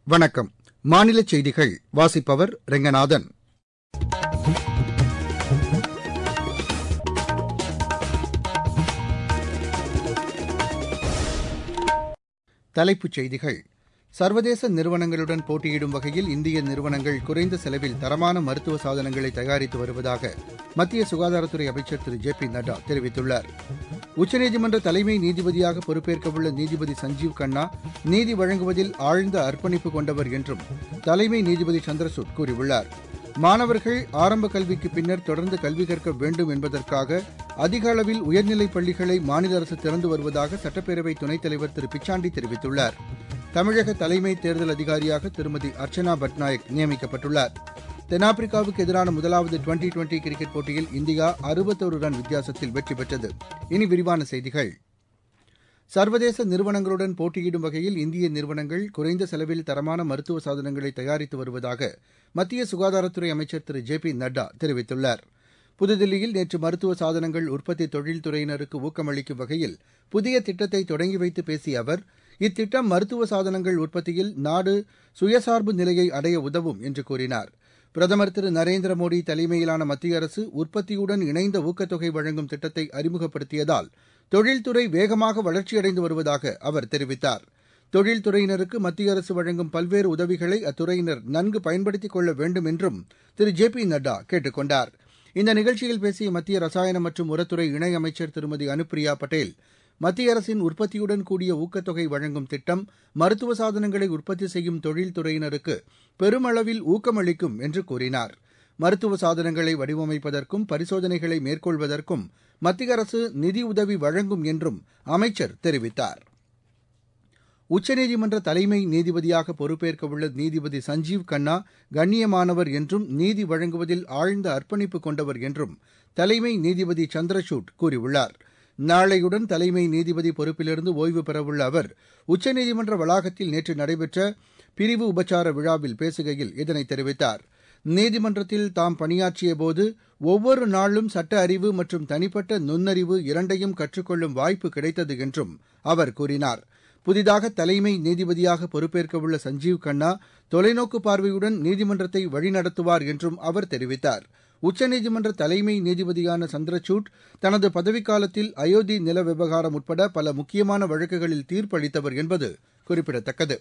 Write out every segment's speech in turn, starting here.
வணக்கம் மாநில செய்திகள் வாசிப்பவர் ரெங்கநாதன் தலைப்புச் செய்திகள் சர்வதேச நிறுவனங்களுடன் போட்டியிடும் வகையில் இந்திய நிறுவனங்கள் குறைந்த செலவில் தரமான மருத்துவ சாதனங்களை தயாரித்து வருவதாக மத்திய சுகாதாரத்துறை அமைச்சர் திரு ஜே பி நட்டா தெரிவித்துள்ளார் உச்சநீதிமன்ற தலைமை நீதிபதியாக பொறுப்பேற்கவுள்ள நீதிபதி சஞ்சீவ் கண்ணா நீதி வழங்குவதில் ஆழ்ந்த அர்ப்பணிப்பு கொண்டவர் என்றும் தலைமை நீதிபதி சந்திரசூட் கூறியுள்ளார் மாணவர்கள் ஆரம்ப கல்விக்கு பின்னர் தொடர்ந்து கல்வி கற்க வேண்டும் என்பதற்காக அதிக அளவில் உயர்நிலைப் பள்ளிகளை மாநில அரசு திறந்து வருவதாக சட்டப்பேரவை துணைத் தலைவர் திரு பிச்சாண்டி தெரிவித்துள்ளார் தமிழக தலைமை தேர்தல் அதிகாரியாக திருமதி அர்ச்சனா பட்நாயக் நியமிக்கப்பட்டுள்ளார் தென்னாப்பிரிக்காவுக்கு எதிரான முதலாவது டுவெண்டி டுவெண்டி கிரிக்கெட் போட்டியில் இந்தியா அறுபத்தோரு ரன் வித்தியாசத்தில் வெற்றி பெற்றது இனி விரிவான செய்திகள் சர்வதேச நிறுவனங்களுடன் போட்டியிடும் வகையில் இந்திய நிறுவனங்கள் குறைந்த செலவில் தரமான மருத்துவ சாதனங்களை தயாரித்து வருவதாக மத்திய சுகாதாரத்துறை அமைச்சர் திரு ஜே பி நட்டா தெரிவித்துள்ளார் புதுதில்லியில் நேற்று மருத்துவ சாதனங்கள் உற்பத்தி தொழில்துறையினருக்கு ஊக்கமளிக்கும் வகையில் புதிய திட்டத்தை தொடங்கி வைத்து பேசிய அவர் இத்திட்டம் மருத்துவ சாதனங்கள் உற்பத்தியில் நாடு சுயசார்பு நிலையை அடைய உதவும் என்று கூறினார் பிரதமர் திரு நரேந்திர மோடி தலைமையிலான மத்திய அரசு உற்பத்தியுடன் இணைந்த ஊக்கத்தொகை வழங்கும் திட்டத்தை அறிமுகப்படுத்தியதால் தொழில்துறை வேகமாக வளர்ச்சியடைந்து வருவதாக அவர் தெரிவித்தார் தொழில்துறையினருக்கு மத்திய அரசு வழங்கும் பல்வேறு உதவிகளை அத்துறையினர் நன்கு பயன்படுத்திக் கொள்ள வேண்டும் என்றும் திரு ஜே பி நட்டா கேட்டுக் கொண்டார் இந்த நிகழ்ச்சியில் பேசிய மத்திய ரசாயனம் மற்றும் உரத்துறை இணையமைச்சர் திருமதி அனுப்பிரியா பட்டேல் மத்திய அரசின் உற்பத்தியுடன் கூடிய ஊக்கத்தொகை வழங்கும் திட்டம் மருத்துவ சாதனங்களை உற்பத்தி செய்யும் தொழில்துறையினருக்கு பெருமளவில் ஊக்கமளிக்கும் என்று கூறினார் மருத்துவ சாதனங்களை வடிவமைப்பதற்கும் பரிசோதனைகளை மேற்கொள்வதற்கும் மத்திய அரசு நிதியுதவி வழங்கும் என்றும் அமைச்சர் தெரிவித்தார் உச்சநீதிமன்ற தலைமை நீதிபதியாக பொறுப்பேற்கவுள்ள நீதிபதி சஞ்சீவ் கண்ணா கண்ணியமானவர் என்றும் நீதி வழங்குவதில் ஆழ்ந்த அர்ப்பணிப்பு கொண்டவர் என்றும் தலைமை நீதிபதி சந்திரசூட் கூறியுள்ளார் நாளையுடன் தலைமை நீதிபதி பொறுப்பிலிருந்து ஓய்வு பெறவுள்ள அவர் உச்சநீதிமன்ற வளாகத்தில் நேற்று நடைபெற்ற பிரிவு உபச்சார விழாவில் பேசுகையில் இதனை தெரிவித்தார் நீதிமன்றத்தில் தாம் பணியாற்றியபோது ஒவ்வொரு நாளும் சட்ட அறிவு மற்றும் தனிப்பட்ட நுண்ணறிவு இரண்டையும் கற்றுக்கொள்ளும் வாய்ப்பு கிடைத்தது என்றும் அவர் கூறினார் புதிதாக தலைமை நீதிபதியாக பொறுப்பேற்கவுள்ள சஞ்சீவ் கண்ணா தொலைநோக்கு பார்வையுடன் நீதிமன்றத்தை வழிநடத்துவார் என்றும் அவர் தெரிவித்தார் உச்சநீதிமன்ற தலைமை நீதிபதியான சந்திரசூட் தனது பதவிக்காலத்தில் அயோத்தி நில விவகாரம் உட்பட பல முக்கியமான வழக்குகளில் தீர்ப்பளித்தவர் என்பது குறிப்பிடத்தக்கது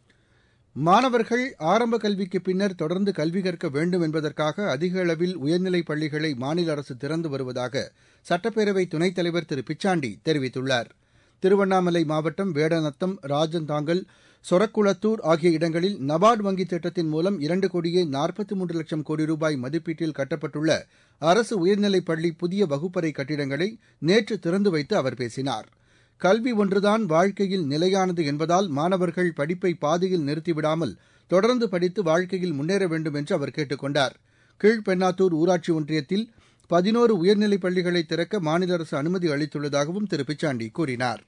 மாணவர்கள் ஆரம்ப கல்விக்கு பின்னர் தொடர்ந்து கல்வி கற்க வேண்டும் என்பதற்காக அதிக அளவில் உயர்நிலைப் பள்ளிகளை மாநில அரசு திறந்து வருவதாக சட்டப்பேரவை துணைத் தலைவர் திரு பிச்சாண்டி தெரிவித்துள்ளார் திருவண்ணாமலை மாவட்டம் வேடநத்தம் ராஜந்தாங்கல் சொரக்குளத்தூர் ஆகிய இடங்களில் நபார்டு வங்கி திட்டத்தின் மூலம் இரண்டு கோடியே நாற்பத்தி மூன்று லட்சம் கோடி ரூபாய் மதிப்பீட்டில் கட்டப்பட்டுள்ள அரசு உயர்நிலைப் பள்ளி புதிய வகுப்பறை கட்டிடங்களை நேற்று திறந்து வைத்து அவர் பேசினார் கல்வி ஒன்றுதான் வாழ்க்கையில் நிலையானது என்பதால் மாணவர்கள் படிப்பை பாதியில் நிறுத்திவிடாமல் தொடர்ந்து படித்து வாழ்க்கையில் முன்னேற வேண்டும் என்று அவர் கேட்டுக் கொண்டார் கீழ்பெண்ணாத்தூர் ஊராட்சி ஒன்றியத்தில் பதினோரு உயர்நிலைப் பள்ளிகளை திறக்க மாநில அரசு அனுமதி அளித்துள்ளதாகவும் திரு பிச்சாண்டி கூறினார்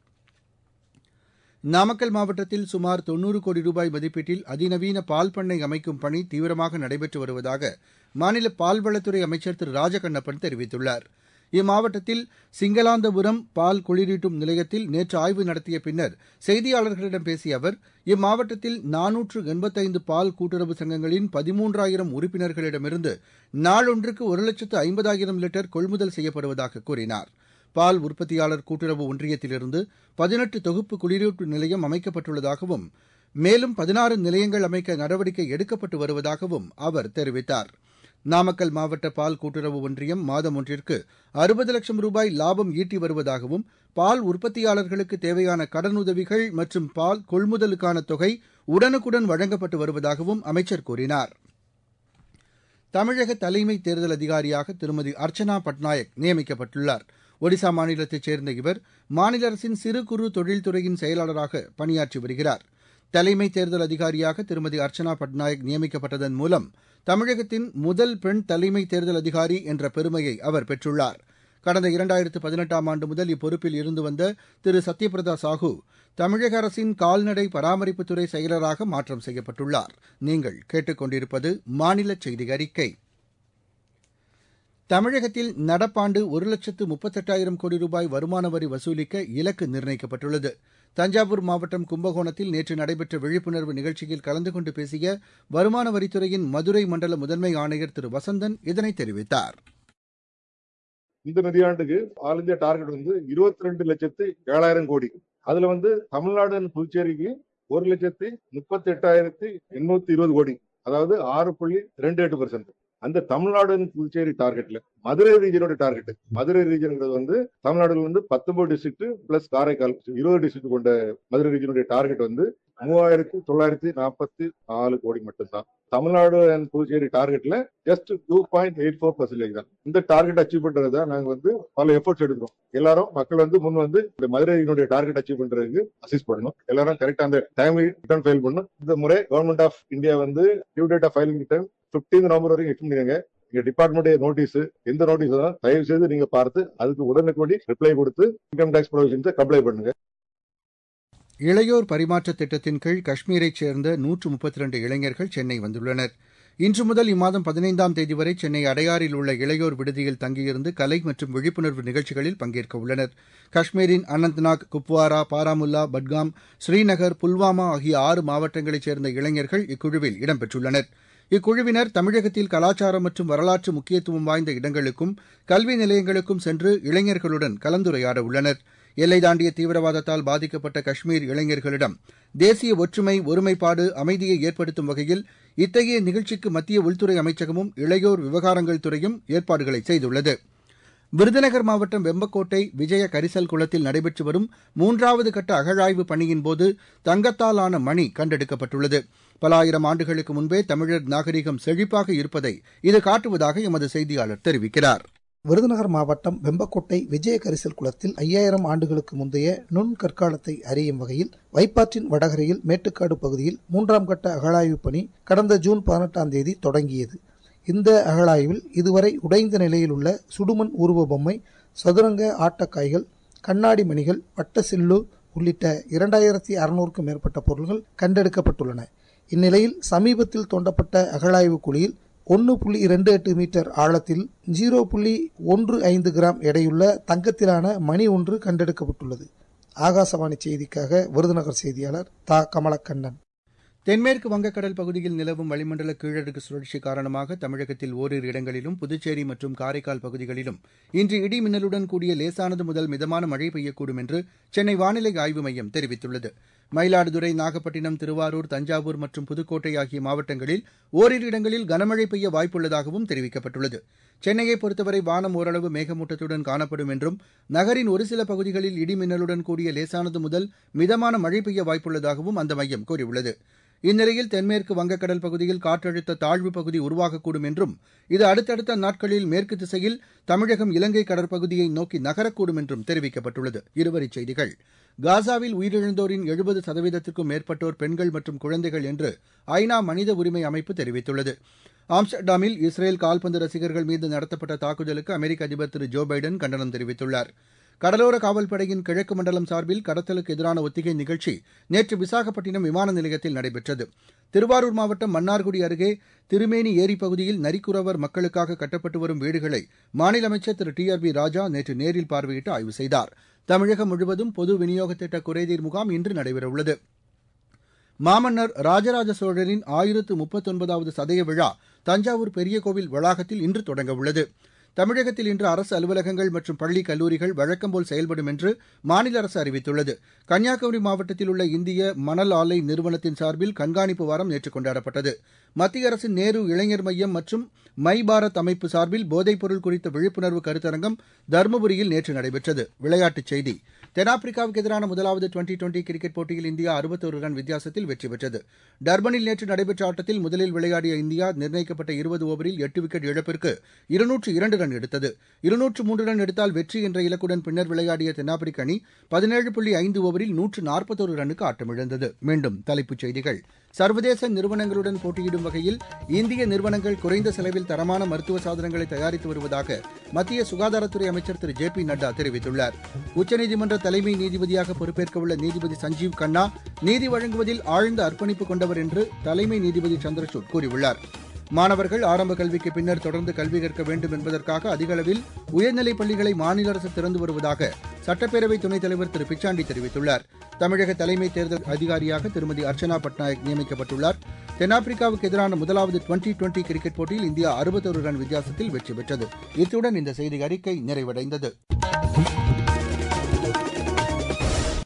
நாமக்கல் மாவட்டத்தில் சுமார் தொன்னூறு கோடி ரூபாய் மதிப்பீட்டில் அதிநவீன பால் பண்ணை அமைக்கும் பணி தீவிரமாக நடைபெற்று வருவதாக மாநில பால்வளத்துறை அமைச்சர் திரு ராஜகண்ணப்பன் தெரிவித்துள்ளார் இம்மாவட்டத்தில் சிங்களாந்தபுரம் பால் குளிரூட்டும் நிலையத்தில் நேற்று ஆய்வு நடத்திய பின்னர் செய்தியாளர்களிடம் பேசிய அவர் இம்மாவட்டத்தில் நானூற்று எண்பத்தைந்து பால் கூட்டுறவு சங்கங்களின் பதிமூன்றாயிரம் உறுப்பினர்களிடமிருந்து நாளொன்றுக்கு ஒரு லட்சத்து ஐம்பதாயிரம் லிட்டர் கொள்முதல் செய்யப்படுவதாக கூறினார் பால் உற்பத்தியாளர் கூட்டுறவு ஒன்றியத்திலிருந்து பதினெட்டு தொகுப்பு குளிரூட்டு நிலையம் அமைக்கப்பட்டுள்ளதாகவும் மேலும் பதினாறு நிலையங்கள் அமைக்க நடவடிக்கை எடுக்கப்பட்டு வருவதாகவும் அவர் தெரிவித்தார் நாமக்கல் மாவட்ட பால் கூட்டுறவு ஒன்றியம் மாதம் ஒன்றிற்கு அறுபது லட்சம் ரூபாய் லாபம் ஈட்டி வருவதாகவும் பால் உற்பத்தியாளர்களுக்கு தேவையான கடனுதவிகள் மற்றும் பால் கொள்முதலுக்கான தொகை உடனுக்குடன் வழங்கப்பட்டு வருவதாகவும் அமைச்சர் கூறினார் தமிழக தலைமை தேர்தல் அதிகாரியாக திருமதி அர்ச்சனா பட்நாயக் நியமிக்கப்பட்டுள்ளார் ஒடிசா மாநிலத்தைச் சேர்ந்த இவர் மாநில அரசின் சிறு குறு தொழில்துறையின் செயலாளராக பணியாற்றி வருகிறார் தலைமை தேர்தல் அதிகாரியாக திருமதி அர்ச்சனா பட்நாயக் நியமிக்கப்பட்டதன் மூலம் தமிழகத்தின் முதல் பெண் தலைமை தேர்தல் அதிகாரி என்ற பெருமையை அவர் பெற்றுள்ளார் கடந்த இரண்டாயிரத்து பதினெட்டாம் ஆண்டு முதல் இப்பொறுப்பில் இருந்து வந்த திரு சத்யபிரதா சாஹூ தமிழக அரசின் கால்நடை பராமரிப்புத்துறை செயலராக மாற்றம் செய்யப்பட்டுள்ளார் நீங்கள் கேட்டுக்கொண்டிருப்பது மாநில செய்தி அறிக்கை தமிழகத்தில் நடப்பாண்டு ஒரு லட்சத்து முப்பத்தெட்டாயிரம் கோடி ரூபாய் வருமான வரி வசூலிக்க இலக்கு நிர்ணயிக்கப்பட்டுள்ளது தஞ்சாவூர் மாவட்டம் கும்பகோணத்தில் நேற்று நடைபெற்ற விழிப்புணர்வு நிகழ்ச்சியில் கலந்து கொண்டு பேசிய வருமான வரித்துறையின் மதுரை மண்டல முதன்மை ஆணையர் திரு வசந்தன் இதனை தெரிவித்தார் இந்த நிதியாண்டுக்கு ஆல் இந்தியா டார்கெட் வந்து இருபத்தி ரெண்டு லட்சத்து ஏழாயிரம் கோடி அதுல வந்து தமிழ்நாடு புதுச்சேரிக்கு ஒரு லட்சத்தி முப்பத்தி எட்டாயிரத்தி எண்ணூத்தி இருபது கோடி அதாவது ஆறு புள்ளி ரெண்டு எட்டு பர்சன்ட் அந்த தமிழ்நாடு புதுச்சேரி டார்கெட்ல மதுரை ரீஜனோட டார்கெட் மதுரை ரீஜன்ங்கிறது வந்து தமிழ்நாடுல வந்து பத்தொன்பது டிஸ்ட்ரிக்ட் பிளஸ் காரைக்கால் இருபது டிஸ்ட்ரிக்ட் கொண்ட மதுரை ரீஜனுடைய டார்கெட் வந்து மூவாயிரத்தி தொள்ளாயிரத்தி நாற்பத்தி நாலு கோடி மட்டும்தான் தமிழ்நாடு அண்ட் புதுச்சேரி டார்கெட்ல just two point eight four percentage தான் இந்த டார்கெட் அச்சீவ் பண்றது தான் நாங்க வந்து பல எஃபர்ட்ஸ் எடுக்கிறோம் எல்லாரும் மக்கள் வந்து முன் வந்து இந்த மதுரையினுடைய டார்கெட் அச்சீவ் பண்றதுக்கு அசிஸ்ட் பண்ணணும் எல்லாரும் கரெக்டா அந்த டைம் ரிட்டர்ன் ஃபைல் பண்ணணும் இந்த முறை கவர்மெண்ட் ஆஃப் இந்தியா வந்து due date of filing time fifteen November வரைக்கும் எக்ஸ்ட் பண்ணிருங்க எங்க டிபார்ட்மெண்ட் நோட்டீஸ் எந்த நோட்டீஸ் தான் தயவு செய்து நீங்க பார்த்து அதுக்கு உடனுக்குடி ரிப்ளை கொடுத்து இன்கம் டேக்ஸ் ப்ரொவிஷன்ஸை கம்ப்ளை பண்ணுங்க இளையோர் பரிமாற்ற திட்டத்தின் கீழ் காஷ்மீரைச் சேர்ந்த நூற்று முப்பத்தி ரெண்டு இளைஞர்கள் சென்னை வந்துள்ளனர் இன்று முதல் இம்மாதம் பதினைந்தாம் தேதி வரை சென்னை அடையாறில் உள்ள இளையோர் விடுதியில் தங்கியிருந்து கலை மற்றும் விழிப்புணர்வு நிகழ்ச்சிகளில் பங்கேற்க உள்ளனர் காஷ்மீரின் அனந்த்நாக் குப்வாரா பாராமுல்லா பட்காம் ஸ்ரீநகர் புல்வாமா ஆகிய ஆறு மாவட்டங்களைச் சேர்ந்த இளைஞர்கள் இக்குழுவில் இடம்பெற்றுள்ளனர் இக்குழுவினர் தமிழகத்தில் கலாச்சாரம் மற்றும் வரலாற்று முக்கியத்துவம் வாய்ந்த இடங்களுக்கும் கல்வி நிலையங்களுக்கும் சென்று இளைஞர்களுடன் கலந்துரையாட உள்ளனர் எல்லை தாண்டிய தீவிரவாதத்தால் பாதிக்கப்பட்ட காஷ்மீர் இளைஞர்களிடம் தேசிய ஒற்றுமை ஒருமைப்பாடு அமைதியை ஏற்படுத்தும் வகையில் இத்தகைய நிகழ்ச்சிக்கு மத்திய உள்துறை அமைச்சகமும் இளையோர் விவகாரங்கள் துறையும் ஏற்பாடுகளை செய்துள்ளது விருதுநகர் மாவட்டம் வெம்பக்கோட்டை விஜய கரிசல் குளத்தில் நடைபெற்று வரும் மூன்றாவது கட்ட அகழாய்வு பணியின்போது தங்கத்தால் ஆன மணி கண்டெடுக்கப்பட்டுள்ளது பல ஆயிரம் ஆண்டுகளுக்கு முன்பே தமிழர் நாகரிகம் செழிப்பாக இருப்பதை இது காட்டுவதாக எமது செய்தியாளர் தெரிவிக்கிறார் விருதுநகர் மாவட்டம் வெம்பக்கோட்டை விஜய கரிசல் குளத்தில் ஐயாயிரம் ஆண்டுகளுக்கு முந்தைய நுண் கற்காலத்தை அறியும் வகையில் வைப்பாற்றின் வடகரையில் மேட்டுக்காடு பகுதியில் மூன்றாம் கட்ட அகழாய்வு பணி கடந்த ஜூன் பதினெட்டாம் தேதி தொடங்கியது இந்த அகழாய்வில் இதுவரை உடைந்த நிலையில் உள்ள சுடுமண் உருவ பொம்மை சதுரங்க ஆட்டக்காய்கள் கண்ணாடி மணிகள் வட்ட சில்லு உள்ளிட்ட இரண்டாயிரத்தி அறுநூறுக்கும் மேற்பட்ட பொருள்கள் கண்டெடுக்கப்பட்டுள்ளன இந்நிலையில் சமீபத்தில் தோண்டப்பட்ட அகழாய்வு குழியில் ஒன்று புள்ளி இரண்டு எட்டு மீட்டர் ஆழத்தில் ஜீரோ புள்ளி ஒன்று ஐந்து கிராம் எடையுள்ள தங்கத்திலான மணி ஒன்று கண்டெடுக்கப்பட்டுள்ளது ஆகாசவாணி செய்திக்காக விருதுநகர் செய்தியாளர் தா கமலக்கண்ணன் தென்மேற்கு வங்கக்கடல் பகுதியில் நிலவும் வளிமண்டல கீழடுக்கு சுழற்சி காரணமாக தமிழகத்தில் ஓரிரு இடங்களிலும் புதுச்சேரி மற்றும் காரைக்கால் பகுதிகளிலும் இன்று இடி மின்னலுடன் கூடிய லேசானது முதல் மிதமான மழை பெய்யக்கூடும் என்று சென்னை வானிலை ஆய்வு மையம் தெரிவித்துள்ளது மயிலாடுதுறை நாகப்பட்டினம் திருவாரூர் தஞ்சாவூர் மற்றும் புதுக்கோட்டை ஆகிய மாவட்டங்களில் ஓரிரு இடங்களில் கனமழை பெய்ய வாய்ப்புள்ளதாகவும் தெரிவிக்கப்பட்டுள்ளது சென்னையை பொறுத்தவரை வானம் ஓரளவு மேகமூட்டத்துடன் காணப்படும் என்றும் நகரின் ஒரு சில பகுதிகளில் இடி மின்னலுடன் கூடிய லேசானது முதல் மிதமான மழை பெய்ய வாய்ப்புள்ளதாகவும் அந்த மையம் கூறியுள்ளது இந்நிலையில் தென்மேற்கு வங்கக்கடல் பகுதியில் காற்றழுத்த தாழ்வு பகுதி உருவாகக்கூடும் என்றும் இது அடுத்தடுத்த நாட்களில் மேற்கு திசையில் தமிழகம் இலங்கை கடற்பகுதியை நோக்கி நகரக்கூடும் என்றும் தெரிவிக்கப்பட்டுள்ளது இருவரிச் செய்திகள் காசாவில் உயிரிழந்தோரின் எழுபது சதவீதத்திற்கும் மேற்பட்டோர் பெண்கள் மற்றும் குழந்தைகள் என்று ஐநா மனித உரிமை அமைப்பு தெரிவித்துள்ளது ஆம்ஸ்டர்டாமில் இஸ்ரேல் கால்பந்து ரசிகர்கள் மீது நடத்தப்பட்ட தாக்குதலுக்கு அமெரிக்க அதிபர் திரு ஜோ பைடன் கண்டனம் தெரிவித்துள்ளார் கடலோர காவல்படையின் கிழக்கு மண்டலம் சார்பில் கடத்தலுக்கு எதிரான ஒத்திகை நிகழ்ச்சி நேற்று விசாகப்பட்டினம் விமான நிலையத்தில் நடைபெற்றது திருவாரூர் மாவட்டம் மன்னார்குடி அருகே திருமேனி ஏரி பகுதியில் நரிக்குறவர் மக்களுக்காக கட்டப்பட்டு வரும் வீடுகளை மாநில அமைச்சர் திரு டி ஆர் பி ராஜா நேற்று நேரில் பார்வையிட்டு ஆய்வு செய்தார் தமிழகம் முழுவதும் பொது விநியோக திட்ட குறைதீர் முகாம் இன்று நடைபெறவுள்ளது மாமன்னர் ராஜராஜ சோழரின் ஆயிரத்து முப்பத்தொன்பதாவது சதய விழா தஞ்சாவூர் பெரிய கோவில் வளாகத்தில் இன்று தொடங்கவுள்ளது தமிழகத்தில் இன்று அரசு அலுவலகங்கள் மற்றும் பள்ளி கல்லூரிகள் வழக்கம்போல் செயல்படும் என்று மாநில அரசு அறிவித்துள்ளது கன்னியாகுமரி மாவட்டத்தில் உள்ள இந்திய மணல் ஆலை நிறுவனத்தின் சார்பில் கண்காணிப்பு வாரம் நேற்று கொண்டாடப்பட்டது மத்திய அரசின் நேரு இளைஞர் மையம் மற்றும் மை பாரத் அமைப்பு சார்பில் போதைப்பொருள் குறித்த விழிப்புணர்வு கருத்தரங்கம் தருமபுரியில் நேற்று நடைபெற்றது விளையாட்டுச் செய்தி தென்னாப்பிரிக்காவுக்கு எதிரான முதலாவது டுவெண்டி டுவெண்டி கிரிக்கெட் போட்டியில் இந்தியா அறுபத்தோரு ரன் வித்தியாசத்தில் வெற்றி பெற்றது டர்பனில் நேற்று நடைபெற்ற ஆட்டத்தில் முதலில் விளையாடிய இந்தியா நிர்ணயிக்கப்பட்ட இருபது ஓவரில் எட்டு விக்கெட் இழப்பிற்கு இருநூற்று இரண்டு ரன் எடுத்தது இருநூற்று மூன்று ரன் எடுத்தால் வெற்றி என்ற இலக்குடன் பின்னர் விளையாடிய தென்னாப்பிரிக்க அணி பதினேழு புள்ளி ஐந்து ஓவரில் நூற்று நாற்பத்தோரு ரன்னுக்கு ஆட்டமிழந்தது மீண்டும் தலைப்புச் செய்திகள் சர்வதேச நிறுவனங்களுடன் போட்டியிடும் வகையில் இந்திய நிறுவனங்கள் குறைந்த செலவில் தரமான மருத்துவ சாதனங்களை தயாரித்து வருவதாக மத்திய சுகாதாரத்துறை அமைச்சர் திரு ஜே பி நட்டா தெரிவித்துள்ளார் உச்சநீதிமன்ற தலைமை நீதிபதியாக பொறுப்பேற்க உள்ள நீதிபதி சஞ்சீவ் கண்ணா நீதி வழங்குவதில் ஆழ்ந்த அர்ப்பணிப்பு கொண்டவர் என்று தலைமை நீதிபதி சந்திரசூட் கூறியுள்ளார் மாணவர்கள் ஆரம்ப கல்விக்கு பின்னர் தொடர்ந்து கல்வி கற்க வேண்டும் என்பதற்காக அதிக அளவில் உயர்நிலைப் பள்ளிகளை மாநில அரசு திறந்து வருவதாக சட்டப்பேரவை துணைத் தலைவர் திரு பிச்சாண்டி தெரிவித்துள்ளார் தமிழக தலைமை தேர்தல் அதிகாரியாக திருமதி அர்ச்சனா பட்நாயக் நியமிக்கப்பட்டுள்ளார் தென்னாப்பிரிக்காவுக்கு எதிரான முதலாவது டுவெண்டி டுவெண்டி கிரிக்கெட் போட்டியில் இந்தியா அறுபத்தொரு ரன் வித்தியாசத்தில் வெற்றி பெற்றது இத்துடன் இந்த செய்தி அறிக்கை நிறைவடைந்தது